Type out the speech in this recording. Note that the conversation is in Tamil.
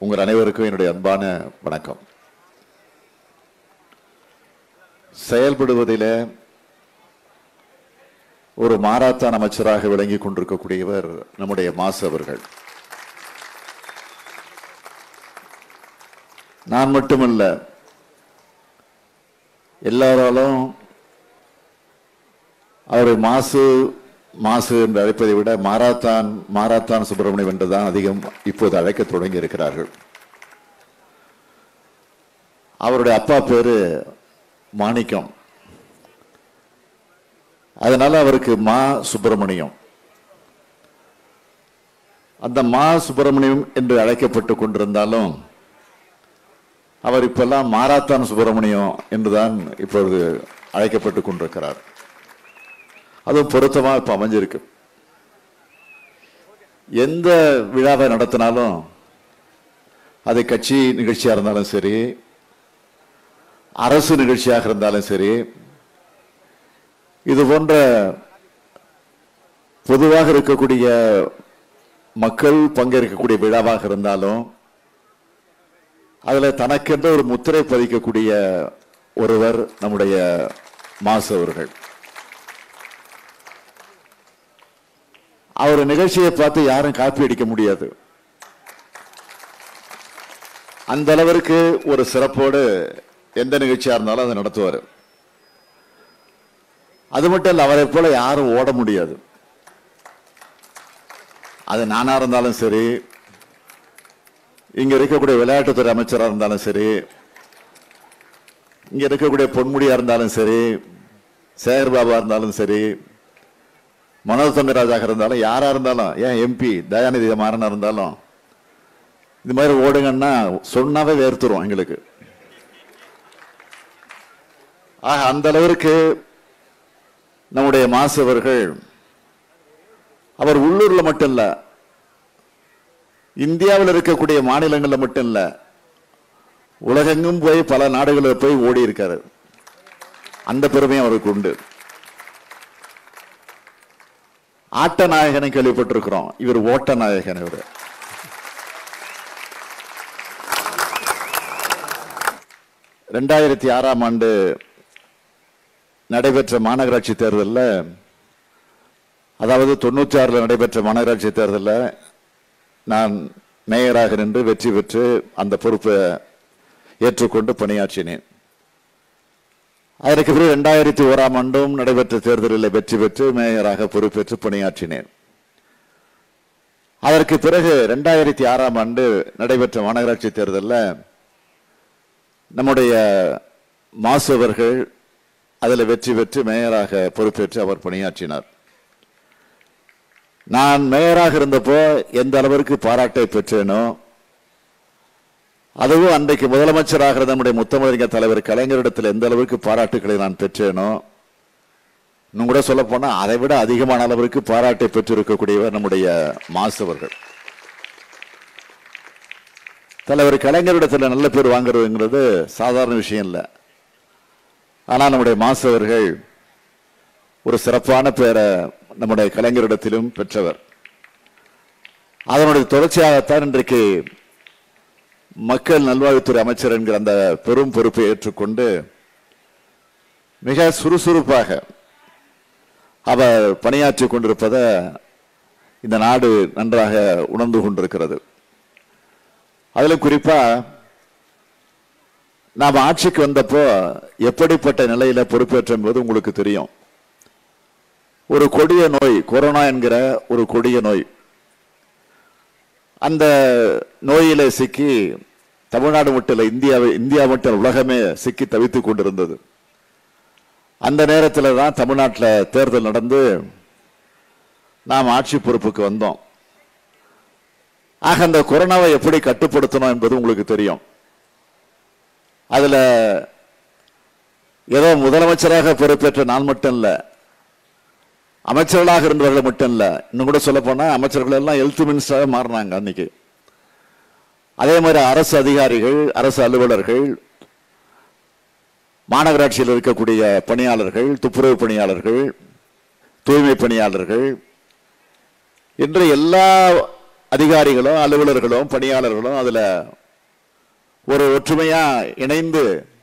உங்கள் அனைவருக்கும் என்னுடைய அன்பான வணக்கம் செயல்படுவதில் ஒரு மாராத்தான் அமைச்சராக விளங்கி கொண்டிருக்கக்கூடியவர் நம்முடைய மாசு அவர்கள் நான் மட்டுமல்ல எல்லாராலும் அவரை மாசு மாசு என்று அழைப்பதை விட மாராத்தான் மாராத்தான் சுப்பிரமணியம் என்றுதான் அதிகம் இப்போது அழைக்க தொடங்கி இருக்கிறார்கள் அவருடைய அப்பா பேரு மாணிக்கம் அதனால அவருக்கு மா சுப்பிரமணியம் அந்த மா சுப்பிரமணியம் என்று அழைக்கப்பட்டு கொண்டிருந்தாலும் அவர் இப்பெல்லாம் மாராத்தான் சுப்பிரமணியம் என்றுதான் இப்பொழுது அழைக்கப்பட்டு கொண்டிருக்கிறார் அதுவும் பொருத்தமா இப்ப அமைஞ்சிருக்கு எந்த விழாவை நடத்தினாலும் அது கட்சி நிகழ்ச்சியா இருந்தாலும் சரி அரசு நிகழ்ச்சியாக இருந்தாலும் சரி இது போன்ற பொதுவாக இருக்கக்கூடிய மக்கள் பங்கேற்கக்கூடிய விழாவாக இருந்தாலும் அதுல தனக்கென்ற ஒரு முத்திரை பதிக்கக்கூடிய ஒருவர் நம்முடைய மாசு அவர்கள் அவர் நிகழ்ச்சியை பார்த்து யாரும் காப்பி அடிக்க முடியாது அந்த அளவிற்கு ஒரு சிறப்போடு எந்த நிகழ்ச்சியா இருந்தாலும் அதை நடத்துவார் அது மட்டும் இல்ல அவரை போல யாரும் ஓட முடியாது அது நானா இருந்தாலும் சரி இங்க இருக்கக்கூடிய விளையாட்டுத்துறை அமைச்சராக இருந்தாலும் சரி இங்க இருக்கக்கூடிய பொன்முடியா இருந்தாலும் சரி சேகர் பாபா இருந்தாலும் சரி மனோஜ் தங்கராஜாக இருந்தாலும் யாரா இருந்தாலும் ஏன் எம்பி தயாநிதி மாறனா இருந்தாலும் இது மாதிரி ஓடுங்கன்னா சொன்னாவே வேர்த்துரும் எங்களுக்கு ஆக அந்த அளவிற்கு நம்முடைய மாசு அவர்கள் அவர் உள்ளூர்ல மட்டும் இல்ல இந்தியாவில் இருக்கக்கூடிய மாநிலங்கள்ல மட்டும் இல்ல உலகெங்கும் போய் பல நாடுகளில் போய் ஓடி இருக்காரு அந்த பெருமையும் அவருக்கு உண்டு ஆட்ட நாயகனை கேள்விப்பட்டிருக்கிறோம் இவர் ஓட்ட நாயகன் இவர் ரெண்டாயிரத்தி ஆறாம் ஆண்டு நடைபெற்ற மாநகராட்சி தேர்தலில் அதாவது தொண்ணூற்றி ஆறில் நடைபெற்ற மாநகராட்சி தேர்தலில் நான் மேயராக நின்று வெற்றி பெற்று அந்த பொறுப்பை ஏற்றுக்கொண்டு பணியாற்றினேன் அதற்கு பிறகு ரெண்டாயிரத்தி ஓராம் ஆண்டும் நடைபெற்ற தேர்தலில் வெற்றி பெற்று மேயராக பொறுப்பேற்று பணியாற்றினேன் அதற்கு பிறகு ரெண்டாயிரத்தி ஆறாம் ஆண்டு நடைபெற்ற மாநகராட்சி தேர்தலில் நம்முடைய மாசு அவர்கள் அதில் வெற்றி பெற்று மேயராக பொறுப்பேற்று அவர் பணியாற்றினார் நான் மேயராக இருந்தப்போ எந்த அளவிற்கு பாராட்டை பெற்றேனோ அதுவும் அன்றைக்கு முதலமைச்சராக இருந்த நம்முடைய முத்தமிழறிஞர் தலைவர் கலைஞரிடத்தில் எந்த அளவிற்கு பாராட்டுகளை நான் பெற்றேனோ இன்னும் கூட சொல்ல போனா அதை விட அதிகமான அளவிற்கு பாராட்டை பெற்றிருக்கக்கூடியவர் நம்முடைய மாசு அவர்கள் தலைவர் கலைஞரிடத்தில் நல்ல பேர் வாங்குறதுங்கிறது சாதாரண விஷயம் இல்லை ஆனால் நம்முடைய மாசு அவர்கள் ஒரு சிறப்பான பேரை நம்முடைய கலைஞரிடத்திலும் பெற்றவர் அதனுடைய தொடர்ச்சியாகத்தான் இன்றைக்கு மக்கள் நல்வாழ்வுத்துறை அமைச்சர் என்கிற அந்த பெரும் பொறுப்பை ஏற்றுக்கொண்டு மிக சுறுசுறுப்பாக அவர் பணியாற்றிக் கொண்டிருப்பதை இந்த நாடு நன்றாக உணர்ந்து கொண்டிருக்கிறது அதிலும் குறிப்பா நாம் ஆட்சிக்கு வந்தப்போ எப்படிப்பட்ட நிலையில பொறுப்பேற்றும் போது உங்களுக்கு தெரியும் ஒரு கொடிய நோய் கொரோனா என்கிற ஒரு கொடிய நோய் அந்த நோயில சிக்கி தமிழ்நாடு மட்டும் இல்லை இந்தியாவை இந்தியா மட்டும் இல்ல, உலகமே சிக்கி தவித்துக் கொண்டிருந்தது அந்த நேரத்தில் தான் தமிழ்நாட்டில் தேர்தல் நடந்து நாம் ஆட்சி பொறுப்புக்கு வந்தோம் ஆக அந்த கொரோனாவை எப்படி கட்டுப்படுத்தணும் என்பது உங்களுக்கு தெரியும் அதுல ஏதோ முதலமைச்சராக பொறுப்பேற்ற நான் மட்டும் இல்ல அமைச்சர்களாக இருந்தவர்கள் மட்டும் இல்ல இன்னும் கூட சொல்ல போனா அமைச்சர்கள் எல்லாம் ஹெல்த் மினிஸ்டராக மாறினாங்க அன்னைக்கு அதே மாதிரி அரசு அதிகாரிகள் அரசு அலுவலர்கள் மாநகராட்சியில் இருக்கக்கூடிய பணியாளர்கள் துப்புரவு பணியாளர்கள் தூய்மை பணியாளர்கள் என்று எல்லா அதிகாரிகளும் அலுவலர்களும் பணியாளர்களும் அதுல ஒரு ஒற்றுமையா இணைந்து